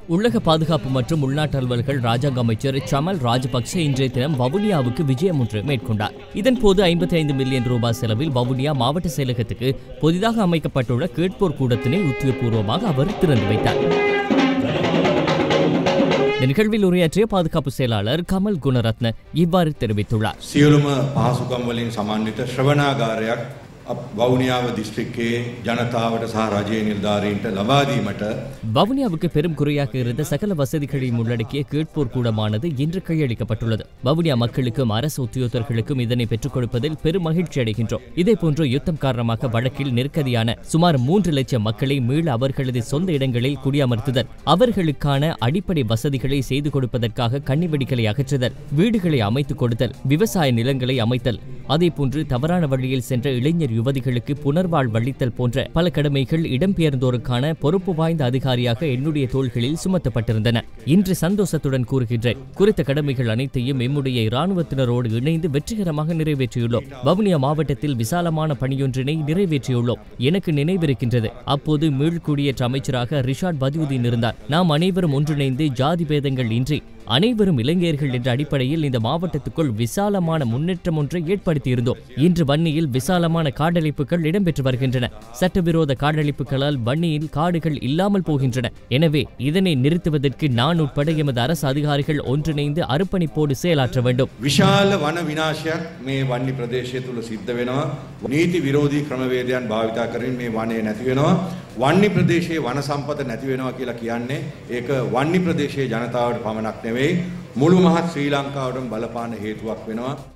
உள்ளக பாதுகாப்பு மற்றும் உள்நாட்டு அலுவல்கள் ராஜாங்க அமைச்சர் சமல் ராஜபக்ச இன்றைய தினம் வவுனியாவுக்கு விஜயம் ஒன்று மேற்கொண்டார் இதன்போது ஐம்பத்தி ஐந்து மில்லியன் ரூபாய் செலவில் வவுனியா மாவட்ட செயலகத்துக்கு புதிதாக அமைக்கப்பட்டுள்ள கேட்போர் கூடத்தினை உத்தியோகபூர்வமாக அவர் திறந்து வைத்தார் இந்த நிகழ்வில் உரையாற்றிய பாதுகாப்பு செயலாளர் கமல் குணரத்ன இவ்வாறு தெரிவித்துள்ளார் සියලුම පහසුකම් වලින් සමන්විත ශ්‍රවණාගාරයක් අප- වවුනියාව දිස්ත්‍රික්කයේ ජනතාවට සහ රජයේ නිලධාරීන්ට ලබා දීමට வவுனியாவுக்கு பெரும் குறையாக இருந்த சகல வசதிகளையும் உள்ளடக்கிய கேட்போர் கூடமானது இன்று கையளிக்கப்பட்டுள்ளது வவுனியா மக்களுக்கும் அரசு உத்தியோகத்தர்களுக்கும் இதனை பெற்றுக் கொடுப்பதில் பெரும் மகிழ்ச்சி அடைகின்றோம் இதேபோன்று யுத்தம் காரணமாக வழக்கில் நெருக்கடியான சுமார் மூன்று லட்சம் மக்களை மீள அவர்களது சொந்த இடங்களில் குடியமர்த்துதல் அவர்களுக்கான அடிப்படை வசதிகளை செய்து கொடுப்பதற்காக கன்னிவெடிகளை அகற்றுதல் வீடுகளை அமைத்துக் கொடுத்தல் விவசாய நிலங்களை அமைத்தல் அதேபோன்று தவறான வழியில் சென்ற இளைஞர் யுவதிகளுக்கு புனர்வாழ்வளித்தல் போன்ற பல கடமைகள் இடம்பெயர்ந்தோருக்கான பொறுப்பு வாய்ந்த அதிகாரியாக என்னுடைய தோள்களில் சுமத்தப்பட்டிருந்தன இன்று சந்தோஷத்துடன் கூறுகின்றேன் குறித்த கடமைகள் அனைத்தையும் எம்முடைய இராணுவத்தினரோடு இணைந்து வெற்றிகரமாக நிறைவேற்றியுள்ளோம் வவுனியா மாவட்டத்தில் விசாலமான பணியொன்றினை நிறைவேற்றியுள்ளோம் எனக்கு நினைவிருக்கின்றது அப்போது மீள்குடியேற்ற அமைச்சராக ரிஷாட் பதியுதீன் இருந்தார் நாம் அனைவரும் ஒன்றிணைந்து ஜாதி பேதங்கள் இன்றி அனைவரும் இளைஞர்கள் என்ற அடிப்படையில் இந்த மாவட்டத்துக்குள் விசாலமான முன்னேற்றம் ஒன்றை ஏற்படுத்தியிருந்தோம் இன்று வன்னியில் விசாலமான காடழிப்புகள் இடம்பெற்று வருகின்றன சட்டவிரோத காடழிப்புகளால் வன்னியில் காடுகள் இல்லாமல் போகின்றன எனவே இதனை நிறுத்துவதற்கு நான் உட்பட எமது அரசு அதிகாரிகள் ஒன்றிணைந்து அர்ப்பணிப்போடு செயலாற்ற வேண்டும் විශාල වන විනාශයක් මේ වන්නි ප්‍රදේශය තුළ සිද්ධ වෙනවා. නීති විරෝධී ක්‍රමවේදයන් භාවිතා කරමින් මේ වනය නැති වෙනවා. වන්නි ප්‍රදේශයේ වන සම්පත නැති වෙනවා කියලා කියන්නේ ඒක වන්නි ප්‍රදේශයේ ජනතාවට පමණක් නෙවෙයි මුළු මහත් ශ්‍රී ලංකාවටම බලපාන හේතුවක් වෙනවා.